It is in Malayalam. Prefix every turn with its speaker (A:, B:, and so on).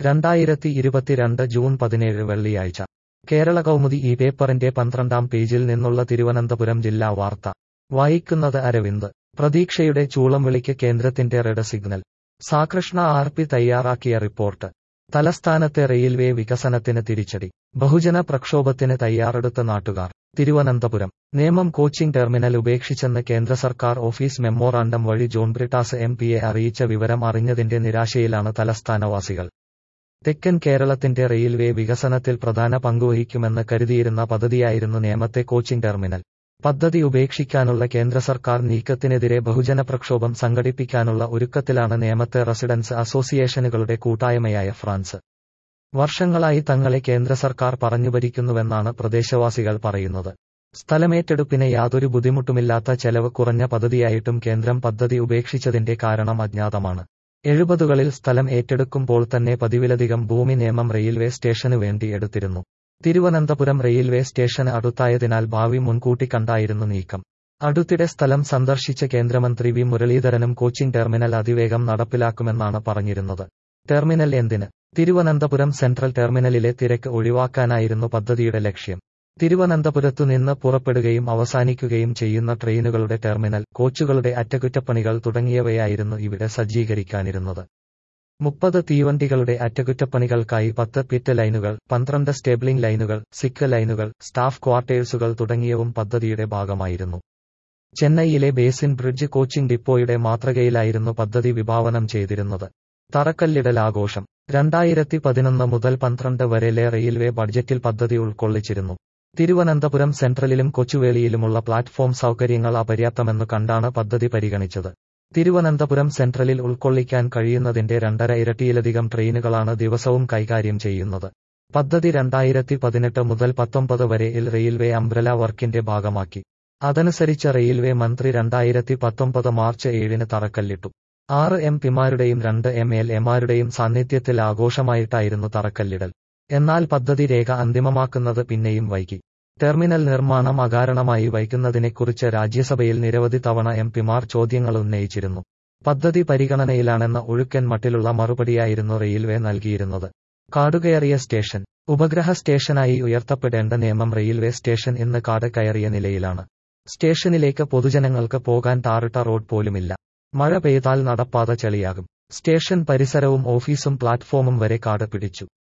A: രണ്ടായിരത്തി ഇരുപത്തിരണ്ട് ജൂൺ പതിനേഴ് വെള്ളിയാഴ്ച കേരള കൗമുദി ഈ പേപ്പറിന്റെ പന്ത്രണ്ടാം പേജിൽ നിന്നുള്ള തിരുവനന്തപുരം ജില്ലാ വാർത്ത വായിക്കുന്നത് അരവിന്ദ് പ്രതീക്ഷയുടെ ചൂളം വിളിക്ക് കേന്ദ്രത്തിന്റെ റെഡ് സിഗ്നൽ സാകൃഷ്ണ ആർ പി തയ്യാറാക്കിയ റിപ്പോർട്ട് തലസ്ഥാനത്തെ റെയിൽവേ വികസനത്തിന് തിരിച്ചടി ബഹുജന പ്രക്ഷോഭത്തിന് തയ്യാറെടുത്ത നാട്ടുകാർ തിരുവനന്തപുരം നേമം കോച്ചിംഗ് ടെർമിനൽ ഉപേക്ഷിച്ചെന്ന് കേന്ദ്ര സർക്കാർ ഓഫീസ് മെമ്മോറാണ്ടം വഴി ജോൺ ബ്രിട്ടാസ് എം പിയെ അറിയിച്ച വിവരം അറിഞ്ഞതിന്റെ നിരാശയിലാണ് തലസ്ഥാനവാസികൾ തെക്കൻ കേരളത്തിന്റെ റെയിൽവേ വികസനത്തിൽ പ്രധാന പങ്കുവഹിക്കുമെന്ന് കരുതിയിരുന്ന പദ്ധതിയായിരുന്നു നേമത്തെ കോച്ചിംഗ് ടെർമിനൽ പദ്ധതി ഉപേക്ഷിക്കാനുള്ള കേന്ദ്ര സർക്കാർ നീക്കത്തിനെതിരെ ബഹുജന പ്രക്ഷോഭം സംഘടിപ്പിക്കാനുള്ള ഒരുക്കത്തിലാണ് നേമത്തെ റെസിഡൻസ് അസോസിയേഷനുകളുടെ കൂട്ടായ്മയായ ഫ്രാൻസ് വർഷങ്ങളായി തങ്ങളെ കേന്ദ്ര സർക്കാർ പറഞ്ഞുഭരിക്കുന്നുവെന്നാണ് പ്രദേശവാസികൾ പറയുന്നത് സ്ഥലമേറ്റെടുപ്പിന് യാതൊരു ബുദ്ധിമുട്ടുമില്ലാത്ത ചെലവ് കുറഞ്ഞ പദ്ധതിയായിട്ടും കേന്ദ്രം പദ്ധതി ഉപേക്ഷിച്ചതിന്റെ കാരണം അജ്ഞാതമാണ് എഴുപതുകളിൽ സ്ഥലം ഏറ്റെടുക്കുമ്പോൾ തന്നെ പതിവിലധികം ഭൂമി നിയമം റെയിൽവേ സ്റ്റേഷനു വേണ്ടി എടുത്തിരുന്നു തിരുവനന്തപുരം റെയിൽവേ സ്റ്റേഷന് അടുത്തായതിനാൽ ഭാവി മുൻകൂട്ടി കണ്ടായിരുന്നു നീക്കം അടുത്തിടെ സ്ഥലം സന്ദർശിച്ച കേന്ദ്രമന്ത്രി വി മുരളീധരനും കോച്ചിംഗ് ടെർമിനൽ അതിവേഗം നടപ്പിലാക്കുമെന്നാണ് പറഞ്ഞിരുന്നത് ടെർമിനൽ എന്തിന് തിരുവനന്തപുരം സെൻട്രൽ ടെർമിനലിലെ തിരക്ക് ഒഴിവാക്കാനായിരുന്നു പദ്ധതിയുടെ ലക്ഷ്യം തിരുവനന്തപുരത്തു നിന്ന് പുറപ്പെടുകയും അവസാനിക്കുകയും ചെയ്യുന്ന ട്രെയിനുകളുടെ ടെർമിനൽ കോച്ചുകളുടെ അറ്റകുറ്റപ്പണികൾ തുടങ്ങിയവയായിരുന്നു ഇവിടെ സജ്ജീകരിക്കാനിരുന്നത് മുപ്പത് തീവണ്ടികളുടെ അറ്റകുറ്റപ്പണികൾക്കായി പത്ത് പിറ്റ് ലൈനുകൾ പന്ത്രണ്ട് സ്റ്റേബിളിംഗ് ലൈനുകൾ സിക്ക് ലൈനുകൾ സ്റ്റാഫ് ക്വാർട്ടേഴ്സുകൾ തുടങ്ങിയവും പദ്ധതിയുടെ ഭാഗമായിരുന്നു ചെന്നൈയിലെ ബേസിൻ ബ്രിഡ്ജ് കോച്ചിംഗ് ഡിപ്പോയുടെ മാതൃകയിലായിരുന്നു പദ്ധതി വിഭാവനം ചെയ്തിരുന്നത് തറക്കല്ലിടൽ ആഘോഷം രണ്ടായിരത്തി പതിനൊന്ന് മുതൽ പന്ത്രണ്ട് വരെലെ റെയിൽവേ ബഡ്ജറ്റിൽ പദ്ധതി ഉൾക്കൊള്ളിച്ചിരുന്നു തിരുവനന്തപുരം സെൻട്രലിലും കൊച്ചുവേളിയിലുമുള്ള പ്ലാറ്റ്ഫോം സൗകര്യങ്ങൾ അപര്യാപ്തമെന്നു കണ്ടാണ് പദ്ധതി പരിഗണിച്ചത് തിരുവനന്തപുരം സെൻട്രലിൽ ഉൾക്കൊള്ളിക്കാൻ കഴിയുന്നതിന്റെ രണ്ടര ഇരട്ടിയിലധികം ട്രെയിനുകളാണ് ദിവസവും കൈകാര്യം ചെയ്യുന്നത് പദ്ധതി രണ്ടായിരത്തി പതിനെട്ട് മുതൽ പത്തൊമ്പത് വരെ ഇൽ റെയിൽവേ അംബ്രല വർക്കിന്റെ ഭാഗമാക്കി അതനുസരിച്ച് റെയിൽവേ മന്ത്രി രണ്ടായിരത്തി പത്തൊമ്പത് മാർച്ച് ഏഴിന് തറക്കല്ലിട്ടു ആറ് എം പിമാരുടെയും രണ്ട് എം എൽ എമാരുടെയും സാന്നിധ്യത്തിൽ ആഘോഷമായിട്ടായിരുന്നു തറക്കല്ലിടൽ എന്നാൽ പദ്ധതി രേഖ അന്തിമമാക്കുന്നത് പിന്നെയും വൈകി ടെർമിനൽ നിർമ്മാണം അകാരണമായി വൈകുന്നതിനെക്കുറിച്ച് രാജ്യസഭയിൽ നിരവധി തവണ എം പിമാർ ചോദ്യങ്ങൾ ഉന്നയിച്ചിരുന്നു പദ്ധതി പരിഗണനയിലാണെന്ന ഒഴുക്കൻ മട്ടിലുള്ള മറുപടിയായിരുന്നു റെയിൽവേ നൽകിയിരുന്നത് കാടുകയറിയ സ്റ്റേഷൻ ഉപഗ്രഹ സ്റ്റേഷനായി ഉയർത്തപ്പെടേണ്ട നിയമം റെയിൽവേ സ്റ്റേഷൻ ഇന്ന് കാട് കയറിയ നിലയിലാണ് സ്റ്റേഷനിലേക്ക് പൊതുജനങ്ങൾക്ക് പോകാൻ ടാറിട്ട റോഡ് പോലുമില്ല മഴ പെയ്താൽ നടപ്പാത ചെളിയാകും സ്റ്റേഷൻ പരിസരവും ഓഫീസും പ്ലാറ്റ്ഫോമും വരെ കാട് പിടിച്ചു